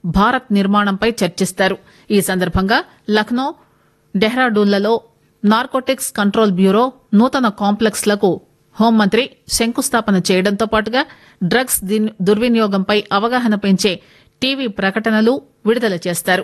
భారత్ నిర్మాణంపై చర్చిస్తారు ఈ సందర్భంగా లక్నో డెహ్రాడూన్లలో నార్కోటిక్స్ కంట్రోల్ బ్యూరో నూతన కాంప్లెక్స్ లకు హోంమంత్రి శంకుస్థాపన చేయడంతో పాటుగా డ్రగ్స్ దిన్- దుర్వినియోగంపై అవగాహన పెంచే టీవీ ప్రకటనలు విడుదల చేస్తారు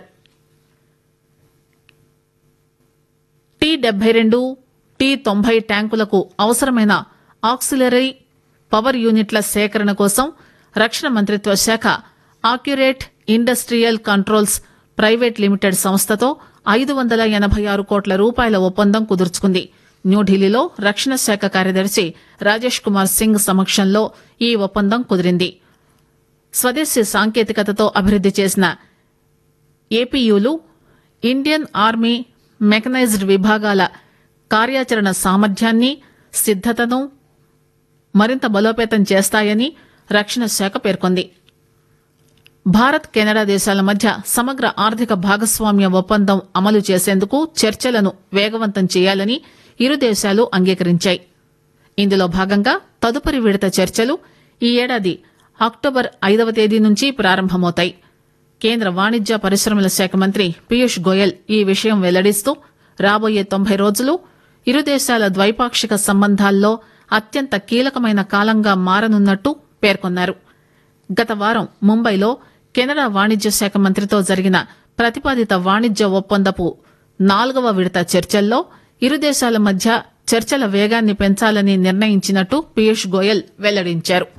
టీ డెబ్బై రెండు టీ తొంభై ట్యాంకులకు అవసరమైన ఆక్సిలరీ పవర్ యూనిట్ల సేకరణ కోసం రక్షణ మంత్రిత్వ శాఖ accurate industrial controls private limited సంస్థతో ఐదు వందల ఎనభై ఆరు కోట్ల రూపాయల ఒప్పందం కుదుర్చుకుంది న్యూఢిల్లీలో రక్షణ శాఖ కార్యదర్శి రాజేష్ కుమార్ సింగ్ సమక్షంలో ఈ ఒప్పందం కుదిరింది స్వదేశీ సాంకేతికతతో అభివృద్ది చేసిన ఏపీయూలు ఇండియన్ ఆర్మీ మెకనైజ్డ్ విభాగాల కార్యాచరణ సామర్థ్యాన్ని సిద్దతను మరింత బలోపేతం చేస్తాయని రక్షణ శాఖ పేర్కొంది భారత్ కెనడా దేశాల మధ్య సమగ్ర ఆర్థిక భాగస్వామ్య ఒప్పందం అమలు చేసేందుకు చర్చలను వేగవంతం చేయాలని ఇరు దేశాలు అంగీకరించాయి ఇందులో భాగంగా తదుపరి విడత చర్చలు ఈ ఏడాది అక్టోబర్ ఐదవ తేదీ నుంచి ప్రారంభమవుతాయి కేంద్ర వాణిజ్య పరిశ్రమల శాఖ మంత్రి పీయూష్ గోయల్ ఈ విషయం వెల్లడిస్తూ రాబోయే తొంభై రోజులు ఇరు దేశాల ద్వైపాక్షిక సంబంధాల్లో అత్యంత కీలకమైన కాలంగా మారనున్నట్టు పేర్కొన్నారు గత వారం ముంబైలో కెనడా వాణిజ్య శాఖ మంత్రితో జరిగిన ప్రతిపాదిత వాణిజ్య ఒప్పందపు నాలుగవ విడత చర్చల్లో ఇరు దేశాల మధ్య చర్చల వేగాన్ని పెంచాలని నిర్ణయించినట్టు పీయూష్ గోయల్ వెల్లడించారు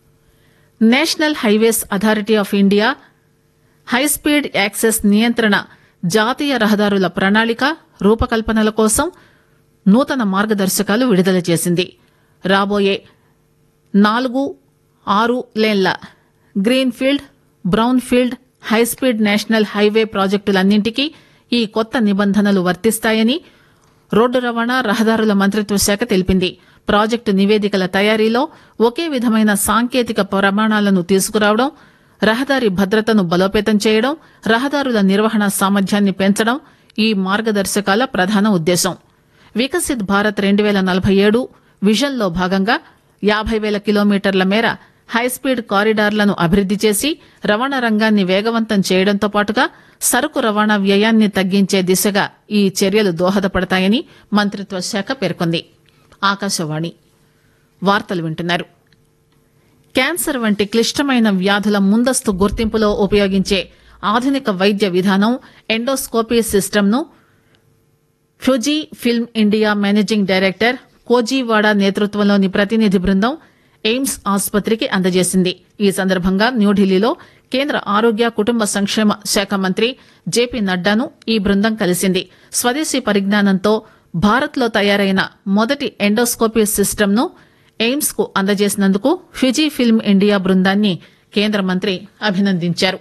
national highways authority of India high speed access నియంత్రణ జాతీయ రహదారుల ప్రణాళిక రూపకల్పనల కోసం నూతన మార్గదర్శకాలు విడుదల చేసింది రాబోయే నాలుగు ఆరు లేన్ల greenfield brownfield high speed national highway ప్రాజెక్టులన్నింటికీ ఈ కొత్త నిబంధనలు వర్తిస్తాయని రోడ్డు రవాణా రహదారుల మంత్రిత్వ శాఖ తెలిపింది ప్రాజెక్టు నివేదికల తయారీలో ఒకే విధమైన సాంకేతిక ప్రమాణాలను తీసుకురావడం రహదారి భద్రతను బలోపేతం చేయడం రహదారుల నిర్వహణ సామర్థ్యాన్ని పెంచడం ఈ మార్గదర్శకాల ప్రధాన ఉద్దేశం వికసిత్ భారత్ రెండు వేల నలభై ఏడు విజన్లో భాగంగా యాభై వేల కిలోమీటర్ల మేర హైస్పీడ్ కారిడార్లను అభివృద్ది చేసి రవాణా రంగాన్ని వేగవంతం చేయడంతో పాటుగా సరుకు రవాణా వ్యయాన్ని తగ్గించే దిశగా ఈ చర్యలు దోహదపడతాయని మంత్రిత్వ శాఖ పేర్కొంది ఆకాశవాణి వార్తలు వింటున్నారు క్యాన్సర్ వంటి క్లిష్టమైన వ్యాధుల ముందస్తు గుర్తింపులో ఉపయోగించే ఆధునిక వైద్య విధానం ఎండోస్కోపీ సిస్టమ్ను Fuji film India managing director Kojiwada నేతృత్వంలోని ప్రతినిధి బృందం ఎయిమ్స్ ఆసుపత్రికి అందజేసింది ఈ సందర్భంగా న్యూఢిల్లీలో కేంద్ర ఆరోగ్య కుటుంబ సంక్షేమ శాఖ మంత్రి జేపీ నడ్డాను ఈ బృందం కలిసింది స్వదేశీ పరిజ్ఞానంతో భారత్లో తయారైన మొదటి ఎండోస్కోపీ సిస్టమ్ను ఎయిమ్స్ కు అందజేసినందుకు ఫిజీ ఫిల్మ్ ఇండియా బృందాన్ని కేంద్ర మంత్రి అభినందించారు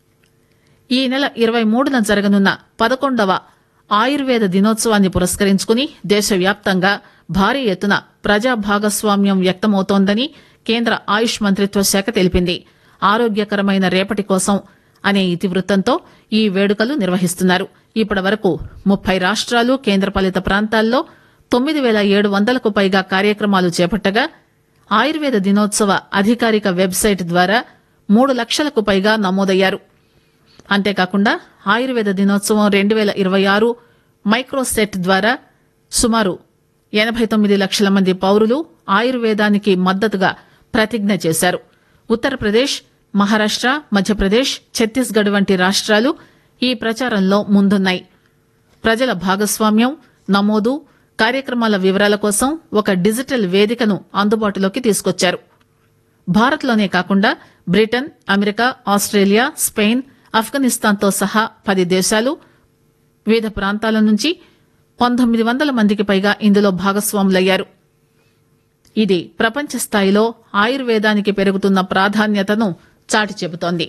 ఈ నెల ఇరవై మూడున జరగనున్న పదకొండవ ఆయుర్వేద దినోత్సవాన్ని పురస్కరించుకుని దేశవ్యాప్తంగా భారీ ఎత్తున ప్రజా భాగస్వామ్యం వ్యక్తమవుతోందని కేంద్ర ఆయుష్ మంత్రిత్వ శాఖ తెలిపింది ఆరోగ్యకరమైన రేపటి కోసం అనే ఇతివృత్తంతో ఈ వేడుకలు నిర్వహిస్తున్నారు ఇప్పటి వరకు ముప్పై రాష్ట్రాలు కేంద్రపాలిత ప్రాంతాల్లో తొమ్మిది వేల ఏడు వందలకు పైగా కార్యక్రమాలు చేపట్టగా ఆయుర్వేద దినోత్సవ అధికారిక వెబ్సైట్ ద్వారా మూడు లక్షలకు పైగా నమోదయ్యారు అంతేకాకుండా ఆయుర్వేద దినోత్సవం రెండు వేల ఇరవై ఆరు మైక్రోసెట్ ద్వారా సుమారు ఎనభై తొమ్మిది లక్షల మంది పౌరులు ఆయుర్వేదానికి మద్దతుగా ప్రతిజ్ఞ చేశారు ఉత్తరప్రదేశ్ మహారాష్ట మధ్యప్రదేశ్ ఛత్తీస్గఢ్ వంటి రాష్ట్రాలు ఈ ప్రచారంలో ముందున్నాయి ప్రజల భాగస్వామ్యం నమోదు కార్యక్రమాల వివరాల కోసం ఒక డిజిటల్ వేదికను అందుబాటులోకి తీసుకొచ్చారు భారత్లోనే కాకుండా బ్రిటన్ అమెరికా ఆస్ట్రేలియా స్పెయిన్ ఆఫ్ఘనిస్తాన్తో సహా పది దేశాలు వివిధ ప్రాంతాల నుంచి పంతొమ్మిది వందల మందికి పైగా ఇందులో భాగస్వాములయ్యారు ఇది ప్రపంచ స్థాయిలో ఆయుర్వేదానికి పెరుగుతున్న ప్రాధాన్యతను చాటి చెబుతోంది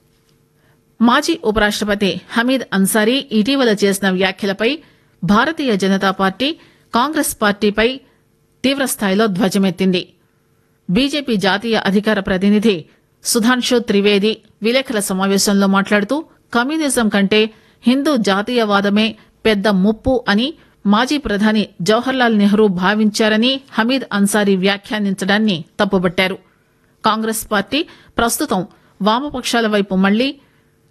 మాజీ ఉపరాష్టపతి హమీద్ అన్సారీ ఇటీవల చేసిన వ్యాఖ్యలపై భారతీయ జనతా పార్టీ కాంగ్రెస్ పార్టీపై తీవ్రస్థాయిలో ధ్వజమెత్తింది బీజేపీ జాతీయ అధికార ప్రతినిధి సుధాంశు త్రివేది విలేకరుల సమావేశంలో మాట్లాడుతూ కమ్యూనిజం కంటే హిందూ జాతీయవాదమే పెద్ద ముప్పు అని మాజీ ప్రధాని జవహర్లాల్ నెహ్రూ భావించారని హమీద్ అన్సారీ వ్యాఖ్యానించడాన్ని తప్పుబట్టారు కాంగ్రెస్ పార్టీ ప్రస్తుతం వామపక్షాల వైపు మళ్లీ